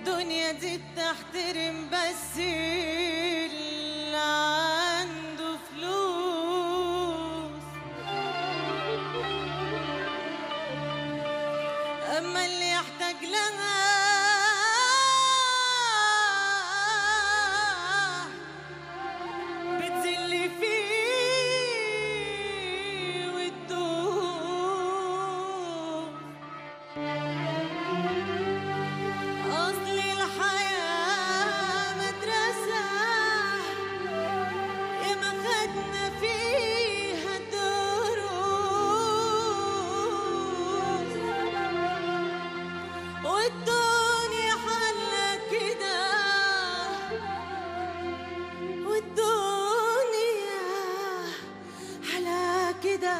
الدنيا دي بتحترم بس اللي عنده فلوس أما اللي يحتاج لها بتزل فيه وتدوس أصل الحياة مدرسة ياما خدنا فيها الدروس والدنيا حلة كده والدنيا حلا كده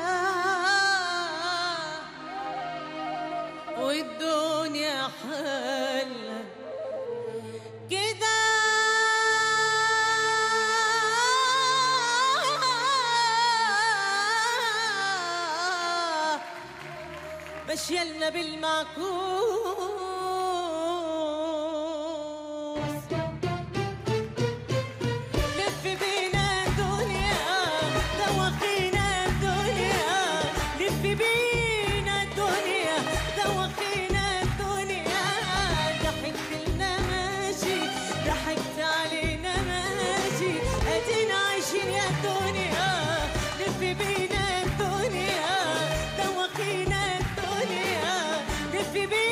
والدنيا حلة كده مشيلنا بالمعكوس لف بينا الدنيا دوخينا الدنيا لف بينا الدنيا دوخينا الدنيا ضحكت لنا ماشي ضحكت علينا ماشي ادينا عايشين يا الدنيا لف بينا الدنيا دوخينا الدنيا لف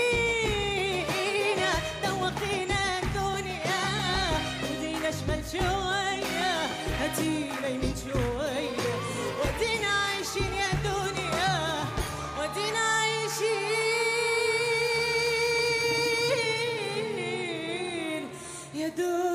بينا دوخينا الدنيا ودينا شمال شوية هدينا يمين شوية ودينا عايشين يا دنيا ودينا عايشين يا دنيا